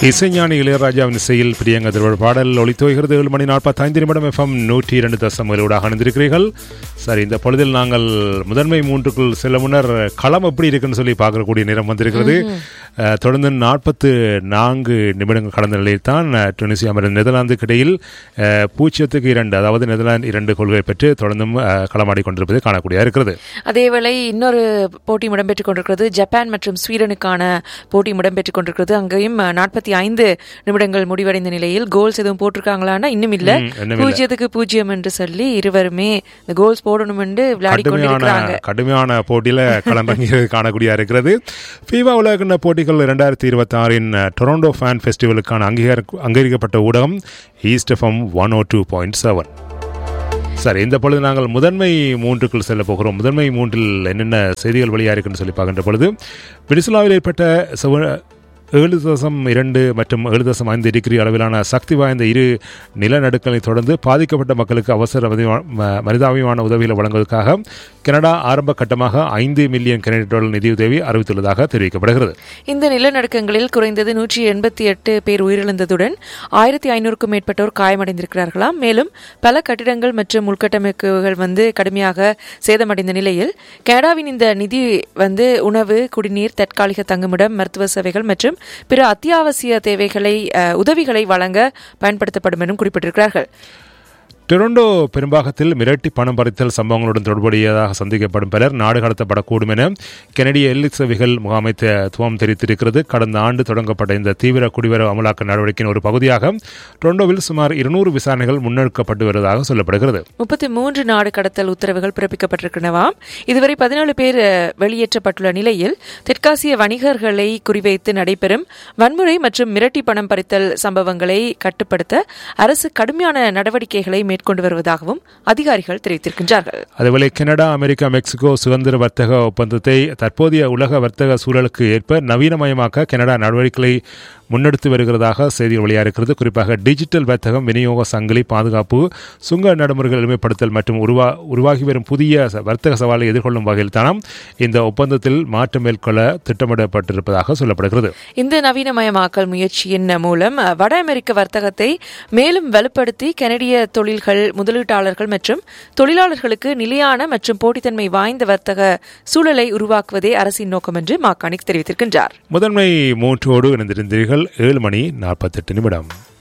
இசைஞானி இளையராஜாவின் இசையில் பிரியங்க திருவள் பாடல் ஒளித்தோய்கிறது ஏழு மணி நாற்பத்தைந்து நிமிடம் எஃப்எம் நூற்றி இரண்டு தசமலூடாக அணிந்திருக்கிறீர்கள் சரி இந்த பொழுதில் நாங்கள் முதன்மை மூன்றுக்குள் செல்ல முன்னர் களம் எப்படி இருக்குன்னு சொல்லி பார்க்கக்கூடிய நேரம் வந்திருக்கிறது அஹ், தொடர்ந்து நாற்பத்து நான்கு நிமிடங்கள் கடந்த நிலையில் தான் டுனிசியா மற்றும் நெதர்லாந்துக்கு இடையில் அஹ், பூஜ்ஜியத்துக்கு இரண்டு அதாவது நெதர்லாந்து இரண்டு கோல்களை பெற்று தொடர்ந்தும் அஹ், களமாடி கொண்டிருப்பது காணக்கூடியதாக இருக்கிறது அதேவேளை இன்னொரு போட்டி இடம்பெற்றுக் கொண்டிருக்கிறது ஜப்பான் மற்றும் ஸ்வீடனுக்கான போட்டி இடம்பெற்றுக் கொண்டிருக்கிறது அங்கேயும் நாற்பத்தி ஐந்து நிமிடங்கள் முடிவடைந்த நிலையில் கோல்ஸ் எதுவும் போட்டிருக்காங்களான்னா இன்னும் இல்ல ம், இன்னும் இல்ல. பூஜ்ஜியத்துக்கு பூஜ்ஜியம் என்று சொல்லி இருவருமே இந்த கோல்ஸ் போடணும் என்று விளையாடி கடுமையான கொண்டிருக்கிறாங்க கடுமையான போட்டியில களமிறங்கியது காணக்கூடிய இருக்கிறது ஃபீவா உலகின போட்டிகள் இரண்டாயிரத்தி இருபத்தி ஆறின் டொரண்டோ ஃபேன் ஃபெஸ்டிவலுக்கான அங்கீகார அங்கீகரிக்கப்பட்ட ஊடகம் east FM one O two point seven சரி இந்த பொழுது நாங்கள் முதன்மை மூன்றுக்குள் செல்ல போகிறோம் முதன்மை மூன்றில் என்னென்ன செய்திகள் வெளியாக இருக்குன்னு சொல்லி பார்க்கின்ற பொழுது வெனிசுலாவில் ஏற்பட்ட செவ- ஏழு தசம் இரண்டு மற்றும் ஏழு தசம் ஐந்து டிகிரி அளவிலான சக்தி வாய்ந்த இரு நிலநடுக்கங்களை தொடர்ந்து பாதிக்கப்பட்ட மக்களுக்கு அவசர மதிவா- ம- மனிதாபிமான உதவிகளை வழங்குவதற்காக கனடா ஆரம்ப கட்டமாக ஐந்து மில்லியன் கனடிய டாலர் நிதியுதவி அறிவித்துள்ளதாக தெரிவிக்கப்படுகிறது இந்த நிலநடுக்கங்களில் குறைந்தது நூற்றி எண்பத்தி எட்டு பேர் உயிரிழந்ததுடன் ஆயிரத்தி ஐநூறுக்கும் மேற்பட்டோர் காயமடைந்திருக்கிறார்களாம் மேலும் பல கட்டிடங்கள் மற்றும் உள்கட்டமைப்புகள் வந்து கடுமையாக சேதமடைந்த நிலையில் கனடாவின் இந்த நிதி வந்து உணவு குடிநீர் தற்காலிக தங்குமிடம் மருத்துவ சேவைகள் மற்றும் பிற அத்தியாவசிய தேவைகளை அஹ், உதவிகளை வழங்க பயன்படுத்தப்படும் என்றும் குறிப்பிட்டிருக்கிறார்கள் டொரண்டோ பெரும்பாகத்தில் மிரட்டி பணம் பறித்தல் சம்பவங்களுடன் தொடர்புடையதாக சந்திக்கப்படும் பலர் நாடு கடத்தப்படக்கூடும் என கெனடிய எல்லிக் சேவைகள் முகாமைத்துவம் தெரிவித்திருக்கிறது கடந்த ஆண்டு தொடங்கப்பட்ட இந்த தீவிர குடிவரவு அமலாக்க நடவடிக்கையின் ஒரு பகுதியாக டொரண்டோவில் சுமார் இருநூறு விசாரணைகள் முன்னெடுக்கப்பட்டு வருவதாக சொல்லப்படுகிறது முப்பத்தி மூன்று நாடு கடத்தல் உத்தரவுகள் பிறப்பிக்கப்பட்டிருக்கிறனவாம் இதுவரை பதினேழு பேர் அஹ், வெளியேற்றப்பட்டுள்ள நிலையில் தெற்காசிய வணிகர்களை குறிவைத்து நடைபெறும் வன்முறை மற்றும் மிரட்டி பணம் பறித்தல் சம்பவங்களை கட்டுப்படுத்த அரசு கடுமையான நடவடிக்கைகளை மேற்கொண்டு வருவதாகவும் அதிகாரிகள் தெரிவித்திருக்கின்றார்கள் அதேவேளை கனடா அமெரிக்கா மெக்சிகோ சுதந்திர வர்த்தக ஒப்பந்தத்தை தற்போதைய உலக வர்த்தக சூழலுக்கு ஏற்ப நவீனமயமாக்க கனடா நடவடிக்கைகளை முன்னெடுத்து வருகிறதாக செய்திகள் வெளியாக இருக்கிறது குறிப்பாக டிஜிட்டல் வர்த்தகம் விநியோக சங்கிலி பாதுகாப்பு சுங்க நடைமுறைகள் எளிமைப்படுத்தல் மற்றும் உருவா உருவாகி வரும் புதிய ச- வர்த்தக சவாலை எதிர்கொள்ளும் வகையில் தானம் இந்த ஒப்பந்தத்தில் மாற்றம் மேற்கொள்ள திட்டமிடப்பட்டிருப்பதாக சொல்லப்படுகிறது இந்த நவீனமயமாக்கல் முயற்சியின் மூலம் அஹ், வட அமெரிக்க வர்த்தகத்தை மேலும் வலுப்படுத்தி கனடிய தொழில்கள் முதலீட்டாளர்கள் மற்றும் தொழிலாளர்களுக்கு நிலையான மற்றும் போட்டித்தன்மை வாய்ந்த வர்த்தக சூழலை உருவாக்குவதே அரசின் நோக்கம் என்று மாக்கானிக் தெரிவித்திருக்கின்றார் முதன்மை மூன்றோடு இணைந்திருந்தீர்கள் ஏழு மணி நாற்பத்தெட்டு நிமிடம்